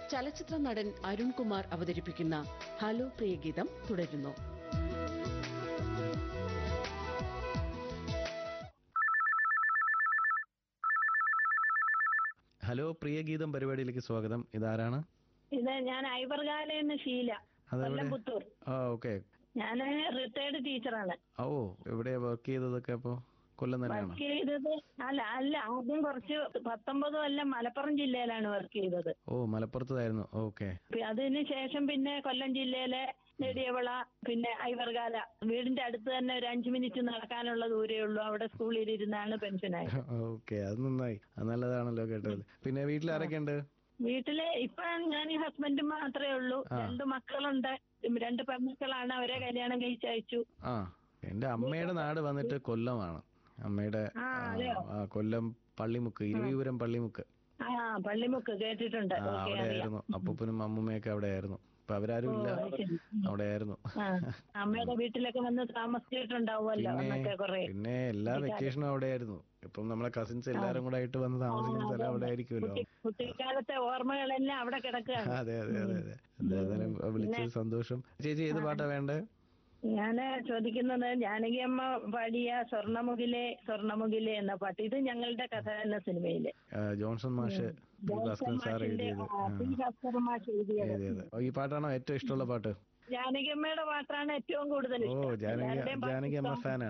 ചലച്ചിത്ര നടൻ അരുൺകുമാർ അവതരിപ്പിക്കുന്ന ഹലോ പ്രിയഗീതം തുടരുന്നു ഹലോ പ്രിയ ഗീതം പരിപാടിയിലേക്ക് സ്വാഗതം ഇതാരാണ് ഇത് ഞാൻ ഐവർഗാലെന്ന് ഷീല അതെവിടെ കൊല്ലം പുത്തൂർ ആ ഓക്കെ ഞാൻ റിട്ടയർഡ് ടീച്ചറാണ് ഓ എവിടെയാ വർക്ക് ചെയ്തതൊക്കെ അപ്പോ കൊല്ലം തന്നെയാണോ വർക്ക് ചെയ്തത് അല്ല അല്ല ആദ്യം കുറച്ച് പത്തൊമ്പത് കൊല്ലം മലപ്പുറം ജില്ലയിലാണ് വർക്ക് ചെയ്തത് ഓ മലപ്പുറത്തായിരുന്നു ഓക്കെ പി- അതിന് ശേഷം പിന്നെ കൊല്ലം ജില്ലയിലെ നെടിയവിള പിന്നെ ഐവർഗാല വീടിന്റെ അടുത്ത് തന്നെ ഒരു അഞ്ചു മിനിറ്റ് നടക്കാനുള്ള ദൂരേ ഉള്ളൂ അവിടെ സ്കൂളിൽ ഇരുന്നാണ് പെൻഷനായത് ഓക്കെ അത് നന്നായി അത് നല്ലതാണല്ലോ കേട്ടത് പിന്നെ വീട്ടിൽ ആരൊക്കെ ഉണ്ട് വീട്ടില് ഇപ്പൊ ഞാൻ ഈ ഹസ്ബൻഡ് മാത്രമേ ഉള്ളൂ രണ്ട് മക്കളുണ്ട് രണ്ട് പെൺമക്കളാണ് അവരെ കല്യാണം കഴിച്ചയച്ചു ആ എന്റെ അമ്മയുടെ നാട് വന്നിട്ട് കൊല്ലമാണ് അമ്മയുടെ ആ, ആ, അതെയോ? ആ, കൊല്ലം പള്ളിമുക്ക് ഇരുവിപുരം പള്ളിമുക്ക് ആ പള്ളിമുക്ക് കേട്ടിട്ടുണ്ട് ആ ഓക്കെ അവിടെ അറിയാം ആയിരുന്നു അപ്പൂപ്പനും അമ്മൂമ്മയൊക്കെ അവിടെ ആയിരുന്നു ഇപ്പൊ അവരാരും ഇല്ല അത് ശരി. അവിടെ ആയിരുന്നു ആ അമ്മയുടെ വീട്ടിലൊക്കെ വന്ന് താമസിച്ചിട്ടുണ്ടാവുമല്ലോ പിന്നെ അന്നൊക്കെ കുറെ പിന്നെ എല്ലാ വെക്കേഷനും അവിടെ ആയിരുന്നു ഇപ്പം നമ്മളെ കസിൻസ് എല്ലാരും കൂടെ ആയിട്ട് വന്ന് താമസിക്കുന്ന സ്ഥലം അവിടെ ആയിരിക്കുമല്ലോ കുട്ടി- കുട്ടിക്കാലത്തെ ഓർമ്മകളെല്ലാം അവിടെ കിടക്കുകയാണ് അതെ അതെ അതെ അതെ എന്തായാലും വിളിച്ചത് സന്തോഷം ചേച്ചി ഏത് പാട്ടാ വേണ്ടേ ഞാന് ചോദിക്കുന്നത് ജാനകി അമ്മ പാടിയ സ്വർണ്ണമുകിലെ സ്വർണ്ണമുകിലെ എന്ന പാട്ട് ഇത് ഞങ്ങളുടെ കഥ എന്ന സിനിമയില് ആ, ജോൺസൺ മാഷ് ഭാസ്കരൻ സാർ എഴുതിയത് ആ, പി. ഭാസ്കർ മാഷ് എഴുതിയത് എഴുതിയത് ഓ, ഈ പാട്ടാണോ ഏറ്റവും ഇഷ്ടമുള്ള പാട്ട് ജാനകി അമ്മയുടെ പാട്ടാണ് ഏറ്റവും കൂടുതൽ ഓ ഇഷ്ടം ജാനകി എല്ലാവരുടെയും പാട്ട് ജാനകി അമ്മ ഇഷ്ടം. ഫാനാണ്